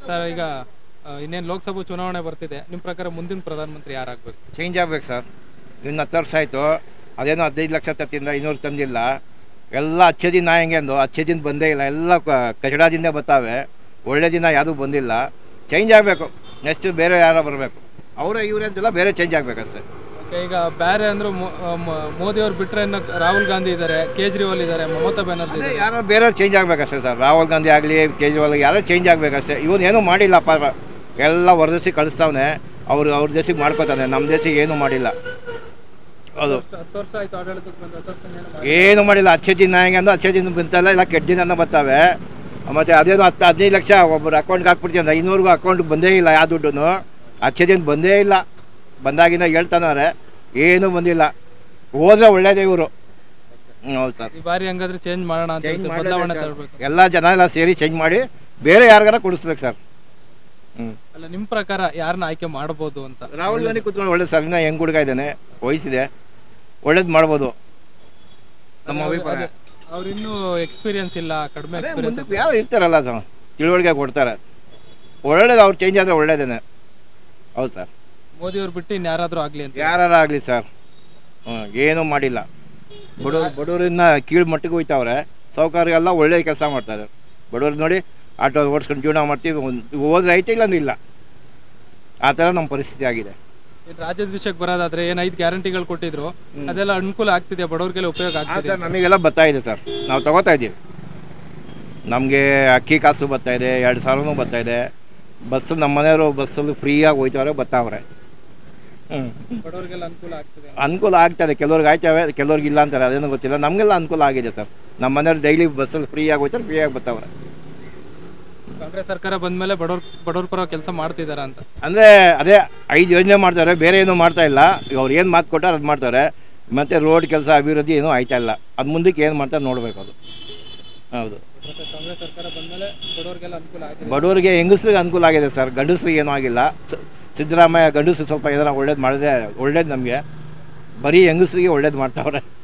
Sir ಈಗ ಆ, ಇನ್ನೇನು ಲೋಕಸಭಾ ಚುನಾವಣೆ ಬರ್ತಿದೆ ನಿಮ್ಮ ಪ್ರಕಾರ ಮುಂದಿನ ಪ್ರಧಾನಮಂತ್ರಿ ಯಾರಾಗಬೇಕು ಚೇಂಜ್ ಆಗ್ಬೇಕು ಸರ್ ಇನ್ನು ಹತ್ತು ವರ್ಷ ಆಯಿತು ಅದೇನೋ ಹದಿನೈದು ಲಕ್ಷ ತತ್ತಿಂದ ಇನ್ನೂರು ತಂದಿಲ್ಲ ಎಲ್ಲ ಹಚ್ಚೆ ದಿನ ಹೆಂಗೆ ಅಂದು ಹಚ್ಚೆ ದಿನ ಬಂದೇ ಇಲ್ಲ ಎಲ್ಲ ಕ- ಕಚಡದಿಂದ ಬರ್ತಾವೆ ಒಳ್ಳೆ ದಿನ ಯಾವುದೂ ಬಂದಿಲ್ಲ ಚೇಂಜ್ ಆಗಬೇಕು ನೆಕ್ಸ್ಟ್ ಬೇರೆ ಯಾರೋ ಬರಬೇಕು ಅವರೇ ಇವರೇ ಅಂತೆಲ್ಲ ಬೇರೆ ಚೇಂಜ್ ಆಗಬೇಕಷ್ಟೇ ಓಕೆ ಈಗ ಬೇರೆ ಅಂದ್ರೆ ಮೋದಿ ಅವ್ರು ಬಿಟ್ರೆ ಇನ್ನು ರಾಹುಲ್ ಗಾಂಧಿ ಇದ್ದಾರೆ ಕೇಜ್ರಿವಾಲ್ ಇದ್ದಾರೆ ಮಮತಾ ಬ್ಯಾನರ್ಜಿ ಅದೇ ಇದ್ದಾರೆ ಯಾರೋ ಬೇರೆಯವ್ರು ಚೇಂಜ್ ಆಗಬೇಕಷ್ಟೇ ಸರ್ ರಾಹುಲ್ ಗಾಂಧಿ ಆಗಲಿ ಕೇಜ್ರಿವಾಲ್ ಯಾರೋ ಚೇಂಜ್ ಆಗಬೇಕಷ್ಟೇ ಇವನು ಏನೂ ಮಾಡಿಲ್ಲಪ್ಪ ಎಲ್ಲ ಹೊರದೇಶಿ ಕಳಿಸ್ತಾವನೆ ಅವ್ರು ಅವ್ರ ದೇಶಕ್ಕೆ ಮಾಡ್ಕೋತಾನೆ ನಮ್ಮ ದೇಶಕ್ಕೆ ಏನೂ ಮಾಡಿಲ್ಲ ಹೌದು ಹತ್ತು ವರ್ಷ ಆಯ್ತು ಆಡಳಿತಕ್ಕೆ ಬಂದು ಹತ್ತು ವರ್ಷ ಏನು ಮಾಡಿ ಏನು ಮಾಡಿಲ್ಲ ಅಚ್ಚೆ ದಿನ ಹೆಂಗೆ ಅಂದ್ರೆ ಅಚ್ಚೆ ದಿನ ಬಂತಲ್ಲ ಇಲ್ಲ ಕೆಟ್ಟ ದಿನ ಬರ್ತಾವೆ ಮತ್ತು ಅದೇನು ಹತ್ತು ಹದಿನೈದು ಲಕ್ಷ ಒಬ್ಬರು ಅಕೌಂಟ್ಗೆ ಹಾಕ್ಬಿಡ್ತೀವಿ ಅಂದ್ರೆ ಐನೂರಿಗೂ ಅಕೌಂಟ್ಗೆ ಬಂದೇ ಇಲ್ಲ ಯಾವ ದುಡ್ಡು ಅಚ್ಚೆ ದಿನ ಬಂದೇ ಇಲ್ಲ ಬಂದಾಗಿಂದ ಹೇಳ್ತಾನವ್ರೆ ಏನೂ ಬಂದಿಲ್ಲ ಹೋದ್ರೆ ಒಳ್ಳೇದೇ ಇವರು ಹೌದು ಸರ್ ಈ ಬಾರಿ ಹಂಗಾದ್ರೆ ಚೇಂಜ್ ಮಾಡೋಣ ಅಂತ Change ಹೇಳ್ತೀವಿ, ಮಾಡ್ಲೇಬೇಕು ಬದಲಾವಣೆ ಸರ್. ತರಬೇಕು ಎಲ್ಲ ಜನ ಎಲ್ಲ ಸೇರಿ ಚೇಂಜ್ ಮಾಡಿ ಬೇರೆ ಯಾರಿಗಾರ ಕೊಡಿಸ್ಬೇಕು ಸರ್ ಹ್ಞೂ ಅಲ್ಲ ನಿಮ್ಮ ಪ್ರಕಾರ ಯಾರನ್ನ ಆಯ್ಕೆ ಮಾಡ್ಬೋದು ಅಂತ ರಾಹುಲ್ ಗಾಂಧಿ ಕೂತ್ಕೊಂಡು ಒಳ್ಳೆ ಸರ್ ಇನ್ನ ಹೆಂಗ್ ಹುಡುಗ ಇದ್ದಾನೆ ವಯಸ್ಸಿದೆ ಒಳ್ಳೇದು ಮಾಡ್ಬೋದು ನಮ್ಮ ಅಭಿಪ್ರಾಯ ಅವ್ರು ಇನ್ನೂ ಎಕ್ಸ್ಪೀರಿಯನ್ಸ್ ಇಲ್ಲ ಕಡಿಮೆ ಅದೇ ಎಕ್ಸ್ಪೀರಿಯನ್ಸ್ ಮುಂದಕ್ಕೆ ಯಾರು ಇರ್ತಾರಲ್ಲ ಅದು ತಿಳುವಳಿಕೆ ಕೊಡ್ತಾರೆ ಒಳ್ಳೇದು ಅವ್ರು ಚೇಂಜ್ ಆದರೆ ಒಳ್ಳೇದೇನೆ ಹೌದು ಸರ್ ಮೋದಿ ಅವ್ರು ಬಿಟ್ಟು ಇನ್ನು ಯಾರಾದ್ರೂ ಆಗ್ಲಿ ಅಂತ ಯಾರು ಆಗಲಿ ಸರ್ ಹ್ಞೂ ಏನೂ ಮಾಡಿಲ್ಲ ಬಡವ್ರು ಬಡವರಿಂದ ಕೀಳು ಮಟ್ಟಿಗೆ ಹೋಯ್ತಾವ್ರೆ ಸಾವುಕಾರಿಗೆಲ್ಲ ಒಳ್ಳೆ ಕೆಲಸ ಮಾಡ್ತಾರೆ ಬಡವ್ರು ನೋಡಿ ಆಟೋ ಓಡಿಸ್ಕೊಂಡು ಜೀವನ ಮಾಡ್ತೀವಿ ಒಂದು ಹೋದ್ರೆ ಐತೆ ಇಲ್ಲಾಂದ್ರೆ ಇಲ್ಲ ಆ ಥರ ನಮ್ಮ ಪರಿಸ್ಥಿತಿ ಆಗಿದೆ ಇನ್ನು ರಾಜ್ಯದ ವಿಷಯಕ್ಕೆ ಬರೋದಾದ್ರೆ ಏನ್ ಐದು ಗ್ಯಾರಂಟಿಗಳು ಕೊಟ್ಟಿದ್ರು ಅದೆಲ್ಲ ಅನುಕೂಲ ಆಗ್ತಿದೆ ಬಡವ್ರಿಗೆಲ್ಲ ಉಪಯೋಗ ಹಾಂ ಆಗ್ತಿದೆ ಸರ್ ನಮಗೆಲ್ಲ ಬರ್ತಾ ಇದೆ ಸರ್ ನಾವು ತಗೋತಾ ಇದ್ದೀವಿ ನಮಗೆ ಅಕ್ಕಿ ಕಾಸು ಬರ್ತಾ ಇದೆ ಎರಡು ಸಾವಿರನೂ ಬರ್ತಾ ಇದೆ ಬಸ್ಸು ನಮ್ಮ ಮನೆಯವರು ಬಸ್ಸಲ್ಲಿ ಫ್ರೀಯಾಗಿ ಹೋಯ್ತವ್ರೆ ಬರ್ತಾವ್ರೆ ಹ್ಞೂ ಬಡವ್ರಿಗೆಲ್ಲ ಅನುಕೂಲ ಆಗ್ತಿದೆ ಅನುಕೂಲ ಆಗ್ತದೆ ಕೆಲವ್ರಿಗೆ ಆಯ್ತವೆ ಕೆಲವ್ರಿಗೆ ಇಲ್ಲ ಅಂತಾರೆ ಅದೇನು ಗೊತ್ತಿಲ್ಲ ನಮಗೆಲ್ಲ ಅನುಕೂಲ ಆಗಿದೆ ಸರ್ ನಮ್ಮ ಮನೆಯವ್ರು ಡೈಲಿ ಬಸ್ಸಲ್ಲಿ ಫ್ರೀಯಾಗಿ ಹೋಯ್ತಾರೆ ಫ್ರೀಯಾಗಿ ಬರ್ತಾವ್ರೆ ಕಾಂಗ್ರೆಸ್ ಸರ್ಕಾರ ಬಂದ್ಮೇಲೆ ಬಡವ್ರ ಬಡವ್ರ ಪರ ಕೆಲಸ ಮಾಡ್ತಿದಾರ ಅಂತ ಅಂದರೆ ಅದೇ ಐದು ಯೋಜನೆ ಮಾಡ್ತಾರೆ ಬೇರೆ ಏನೂ ಮಾಡ್ತಾ ಇಲ್ಲ ಈಗ ಅವ್ರು ಏನು ಮಾತು ಕೊಟ್ಟಾರೆ ಅದು ಮಾಡ್ತಾರೆ ಮತ್ತು ರೋಡ್ ಕೆಲಸ ಅಭಿವೃದ್ಧಿ ಏನೂ ಆಯ್ತಾ ಇಲ್ಲ ಅದು ಮುಂದಕ್ಕೆ ಏನು ಮಾಡ್ತಾರೆ ನೋಡಬೇಕು ಅದು ಹೌದು ಕಾಂಗ್ರೆಸ್ ಸರ್ಕಾರ ಬಂದ್ಮೇಲೆ ಬಡವ್ರಿಗೆಲ್ಲ ಅನುಕೂಲ ಆಗಿದೆ ಬಡವರಿಗೆ ಹೆಂಗಸ್ರಿಗೆ ಅನುಕೂಲ ಆಗಿದೆ ಸರ್ ಗಂಡಸ್ರಿಗೆ ಏನೂ ಆಗಿಲ್ಲ ಸ- ಸಿದ್ದರಾಮಯ್ಯ ಗಂಡಸರು ಸ್ವಲ್ಪ ಏನಾರ ಒಳ್ಳೇದು ಮಾಡಿದ್ರೆ ಒಳ್ಳೇದು ನಮಗೆ ಬರೀ ಹೆಂಗಸ್ರಿಗೆ ಒಳ್ಳೇದು ಮಾಡ್ತಾವ್ರೆ